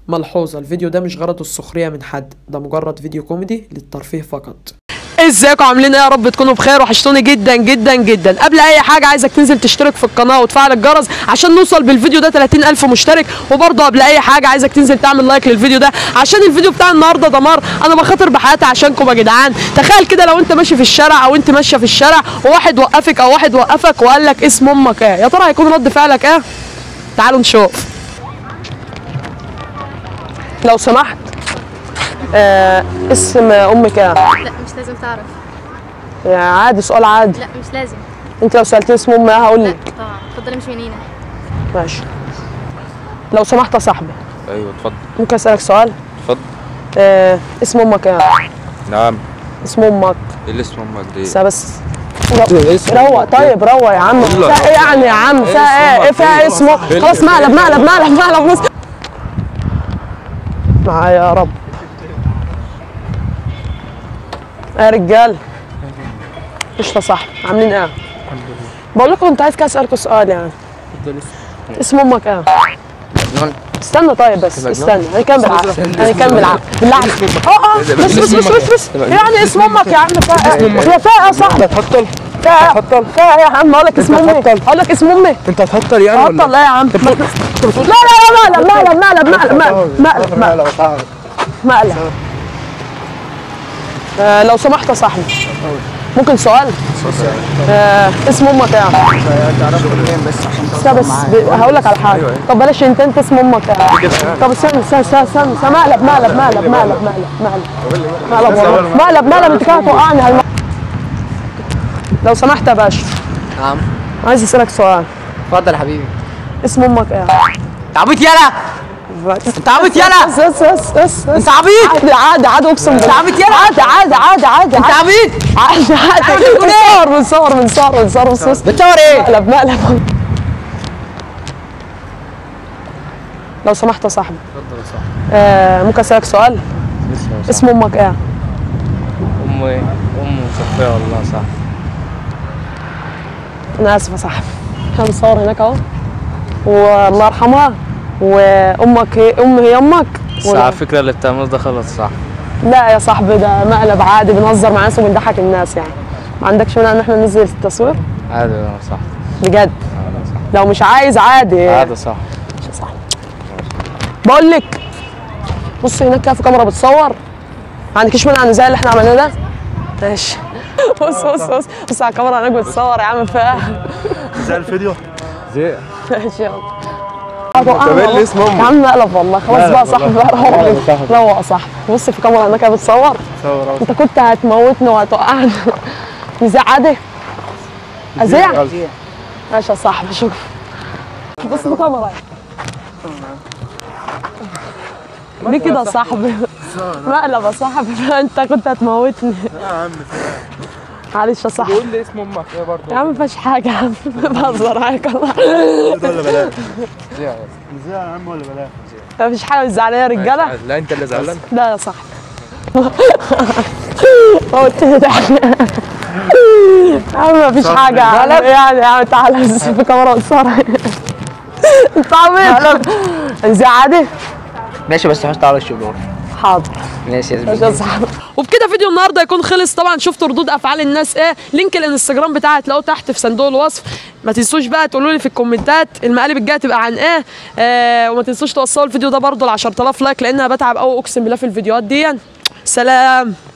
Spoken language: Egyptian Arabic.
ملحوظة الفيديو ده مش غرضه السخرية من حد ده مجرد فيديو كوميدي للترفيه فقط ازيكم عاملين ايه يا رب تكونوا بخير وحشتوني جدا جدا جدا قبل اي حاجه عايزك تنزل تشترك في القناه وتفعل الجرس عشان نوصل بالفيديو ده 30000 مشترك وبرضه قبل اي حاجه عايزك تنزل تعمل لايك للفيديو ده عشان الفيديو بتاع النهارده دمار انا بخاطر بحياتي عشانكم يا جدعان تخيل كده لو انت ماشي في الشارع او انت ماشيه في الشارع وواحد وقفك او واحد وقفك وقال لك اسم امك ايه يا ترى هيكون رد فعلك ايه تعالوا نشوف لو سمحت آه اسم امك ايه لا مش لازم تعرف يعني عادي سؤال عادي لا مش لازم انت لو سالتني اسم امي هقول لا لك طبعا اتفضلي مش منينا ماشي لو سمحت يا صاحبي ايوه اتفضل ممكن اسالك سؤال اتفضل آه اسم امك ايه نعم اسم امك ايه اللي اسمه امك دي بس بس اسم روق أمك دي؟ طيب روق يا عم فيها ايه يعني يا عم فيها ايه ايه فيها اسمه خلاص مقلب مقلب مقلب مقلب بص معايا يا رب يا رجال قشطة صح عاملين ايه؟ بقول لكم كنت عايز كده اسالكم سؤال يعني اسم امك ايه؟ استنى طيب بس استنى هنكمل بالعقل هنكمل بالعقل بالعقل اه اه بس بس بس بس بس يعني اسم امك يا عم فيها ايه؟ هي فيها ايه يا صاحبي؟ هتهطل فيها هتهطل فيها ايه يا عم اقول لك اسم امي هتهطل. اقول لك اسم امي انت هتهطل يعني ولا هطل لا يا عم لا لا لا مقلب مقلب مقلب مقلب مقلب مقلب مقلب مقلب آه، لو سمحت يا صاحبي ممكن سؤال؟ آه اسم امك ايه؟ استنى بس ب- هقول لك على حاجه طب بلاش انت انت اسم امك ايه؟ طب استنى استنى استنى استنى استنى، مقلب مقلب مقلب مقلب مقلب مقلب مقلب والله مقلب مقلب انت كده هتوقعني هالم- لو سمحت يا باشا نعم عايز اسالك سؤال اتفضل يا حبيبي اسم امك ايه؟ انت عبيط يالا انت عبيط يالا بس بس بس بس انت عبيط عادي عادي عادي اقسم بالله عبيط يلا. عادي عادي عادي عادي انت عادي عبيط عادي عادي بنصور بنصور بنصور بنصور بنصور بتصور ايه مقلب مقلب لو سمحت يا صاحبي اتفضل يا صاحبي آه ممكن اسالك سؤال اسم امك ايه؟ امي ام صفيه والله صح انا اسف يا صاحبي كان مصور هناك اهو والله يرحمها وامك هي ام هي امك بس ولا- على فكره اللي بتعمله ده غلط صح لا يا صاحبي ده مقلب عادي بنهزر مع الناس وبنضحك الناس يعني ما عندكش مانع ان احنا ننزل التصوير عادي والله صح بجد عادي صح لو مش عايز عادي عادي صح صح بقول لك بص هناك كده في كاميرا بتصور ما عندكيش مانع نزال اللي احنا عملناه ده ماشي بص بص بص بص على الكاميرا هناك بتصور يا عم فيها زي الفيديو زي ماشي يلا طب ايه اللي اسم امك؟ يا عم مقلب والله خلاص بقى يا صاحبي بقى روق روق يا صاحبي بص في كاميرا هناك بتصور صور انت كنت هتموتني وهتوقعني نزاع عادي ازيع ماشي يا صاحبي شكرا بص في كاميرا ليه كده يا صاحبي مقلب يا صاحبي انت كنت هتموتني يا عم معلش يا صاحبي قول لي اسم امك ايه برضه يا عم مفيش حاجة يا عم بهزر معاك والله ده ولا بلاش زي ازاي يا عم ولا بلاش مفيش حاجة مش زعلانة يا رجالة لا انت اللي زعلان لا يا صاحبي موتني ضحك يا عم مفيش حاجة يا عم يعني يا عم تعالى بس في كاميرا قصيرة انت عبيط ازاي عادي؟ ماشي بس حط على الشبور حاضر ماشي يا ماشي زميلي يا صاحبي وبكده فيديو النهارده يكون خلص طبعا شفتوا ردود افعال الناس ايه لينك الانستجرام بتاعي هتلاقوه تحت في صندوق الوصف ما تنسوش بقى تقولوا لي في الكومنتات المقالب الجايه تبقى عن ايه آه وما تنسوش توصلوا الفيديو ده برضه ل 10000 لايك لان انا بتعب قوي اقسم بالله في الفيديوهات دي سلام